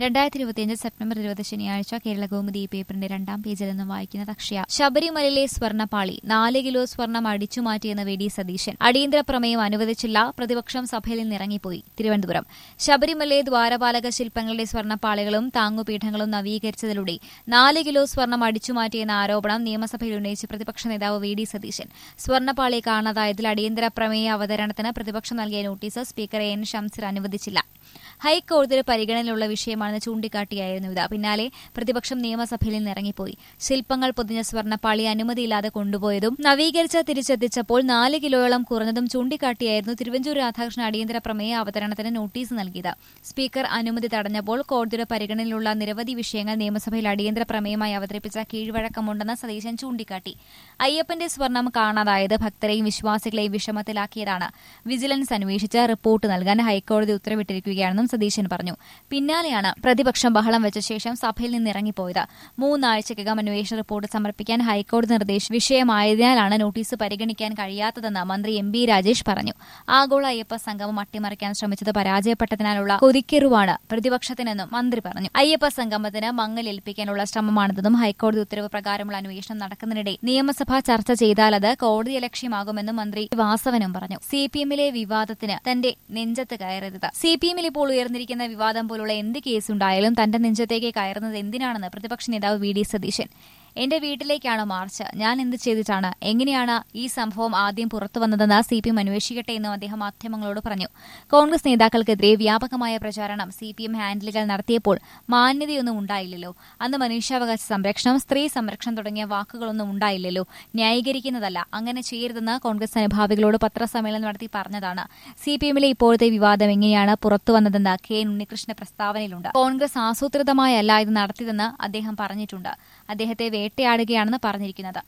രണ്ടായിരത്തി ഇരുപത്തിയഞ്ച് സെപ്റ്റംബർ ഇരുപത് ശനിയാഴ്ച കേരള കൗമുദി ഈ പേപ്പറിന്റെ രണ്ടാം പേജിൽ നിന്ന് വായിക്കുന്നത് അക്ഷയ ശബരിമലയിലെ സ്വർണ്ണപ്പാളി നാല് കിലോ സ്വർണം അടിച്ചുമാറ്റിയെന്ന് വി ഡി സതീശൻ അടിയന്തര പ്രമേയം അനുവദിച്ചില്ല പ്രതിപക്ഷം സഭയിൽ നിന്നിറങ്ങിപ്പോയി തിരുവനന്തപുരം ശബരിമലയിലെ ദ്വാരപാലക ശില്പങ്ങളുടെ സ്വർണ്ണപ്പാളികളും താങ്ങുപീഠങ്ങളും നവീകരിച്ചതിലൂടെ നാല് കിലോ സ്വർണം അടിച്ചുമാറ്റിയെന്ന ആരോപണം നിയമസഭയിൽ ഉന്നയിച്ച് പ്രതിപക്ഷ നേതാവ് വി ഡി സതീശൻ സ്വർണ്ണപ്പാളി കാണാതായതിൽ അടിയന്തര പ്രമേയ അവതരണത്തിന് പ്രതിപക്ഷം നൽകിയ നോട്ടീസ് സ്പീക്കർ എൻ ഷംസിർ അനുവദിച്ചില്ല ഹൈക്കോടതിയുടെ പരിഗണനയിലുള്ള വിഷയമാണെന്ന് ചൂണ്ടിക്കാട്ടിയായിരുന്നു ഇത് പിന്നാലെ പ്രതിപക്ഷം നിയമസഭയിൽ നിന്നിറങ്ങിപ്പോയി ശില്പങ്ങൾ പൊതിഞ്ഞ സ്വർണ്ണപ്പാളി അനുമതിയില്ലാതെ കൊണ്ടുപോയതും നവീകരിച്ച് തിരിച്ചെത്തിച്ചപ്പോൾ നാല് കിലോയോളം കുറഞ്ഞതും ചൂണ്ടിക്കാട്ടിയായിരുന്നു തിരുവഞ്ചൂർ രാധാകൃഷ്ണൻ അടിയന്തര പ്രമേയ അവതരണത്തിന് നോട്ടീസ് നൽകിയത് സ്പീക്കർ അനുമതി തടഞ്ഞപ്പോൾ കോടതിയുടെ പരിഗണനയിലുള്ള നിരവധി വിഷയങ്ങൾ നിയമസഭയിൽ അടിയന്തര പ്രമേയമായി അവതരിപ്പിച്ച കീഴ്വഴക്കമുണ്ടെന്ന് സതീശൻ ചൂണ്ടിക്കാട്ടി അയ്യപ്പന്റെ സ്വർണം കാണാതായത് ഭക്തരെയും വിശ്വാസികളെയും വിഷമത്തിലാക്കിയതാണ് വിജിലൻസ് അന്വേഷിച്ച് റിപ്പോർട്ട് നൽകാൻ ഹൈക്കോടതി ഉത്തരവിട്ടിരിക്കുകയാണെന്നും സതീശൻ പറഞ്ഞു പിന്നാലെയാണ് പ്രതിപക്ഷം ബഹളം വെച്ച ശേഷം സഭയിൽ നിന്ന് ഇറങ്ങിപ്പോയത് മൂന്നാഴ്ചക്കകം അന്വേഷണ റിപ്പോർട്ട് സമർപ്പിക്കാൻ ഹൈക്കോടതി നിർദ്ദേശം വിഷയമായതിനാലാണ് നോട്ടീസ് പരിഗണിക്കാൻ കഴിയാത്തതെന്ന് മന്ത്രി എം ബി രാജേഷ് പറഞ്ഞു ആഗോള അയ്യപ്പ സംഗമം അട്ടിമറിക്കാൻ ശ്രമിച്ചത് പരാജയപ്പെട്ടതിനാലുള്ള കൊതിക്കെറുവാണ് പ്രതിപക്ഷത്തിനെന്നും മന്ത്രി പറഞ്ഞു അയ്യപ്പ സംഗമത്തിന് മങ്ങലേൽപ്പിക്കാനുള്ള ശ്രമമാണിതെന്നും ഹൈക്കോടതി ഉത്തരവ് പ്രകാരമുള്ള അന്വേഷണം നടക്കുന്നതിനിടെ നിയമസഭ ചർച്ച ചെയ്താൽ അത് കോടതി ലക്ഷ്യമാകുമെന്നും മന്ത്രി വാസവനും പറഞ്ഞു സി പി എമ്മിലെ വിവാദത്തിന് തന്റെ നെഞ്ചത്ത് കയറരുത് സി പി എമ്മിൽ ഇപ്പോൾ ഉയർന്നിരിക്കുന്ന വിവാദം പോലുള്ള എന്ത് കേസുണ്ടായാലും തന്റെ നെഞ്ചത്തേക്ക് കയറുന്നത് എന്തിനാണെന്ന് പ്രതിപക്ഷ നേതാവ് വി ഡി സതീശൻ എന്റെ വീട്ടിലേക്കാണോ മാർച്ച് ഞാൻ എന്ത് ചെയ്തിട്ടാണ് എങ്ങനെയാണ് ഈ സംഭവം ആദ്യം പുറത്തു വന്നതെന്ന് സി പി എം അന്വേഷിക്കട്ടെ എന്നും അദ്ദേഹം മാധ്യമങ്ങളോട് പറഞ്ഞു കോൺഗ്രസ് നേതാക്കൾക്കെതിരെ വ്യാപകമായ പ്രചാരണം സി പി എം ഹാൻഡിലുകൾ നടത്തിയപ്പോൾ മാന്യതയൊന്നും ഉണ്ടായില്ലല്ലോ അന്ന് മനുഷ്യാവകാശ സംരക്ഷണം സ്ത്രീ സംരക്ഷണം തുടങ്ങിയ വാക്കുകളൊന്നും ഉണ്ടായില്ലല്ലോ ന്യായീകരിക്കുന്നതല്ല അങ്ങനെ ചെയ്യരുതെന്ന് കോൺഗ്രസ് അനുഭാവികളോട് പത്രസമ്മേളനം നടത്തി പറഞ്ഞതാണ് സി പി എമ്മിലെ ഇപ്പോഴത്തെ വിവാദം എങ്ങനെയാണ് പുറത്തു വന്നതെന്ന് കെ എൻ ഉണ്ണികൃഷ്ണ പ്രസ്താവനയിലുണ്ട് കോൺഗ്രസ് ആസൂത്രിതമായല്ല ഇത് നടത്തിയതെന്ന് അദ്ദേഹം പറഞ്ഞിട്ടുണ്ട് അദ്ദേഹത്തെ വേട്ടയാടുകയാണെന്ന് പറഞ്ഞിരിക്കുന്നത്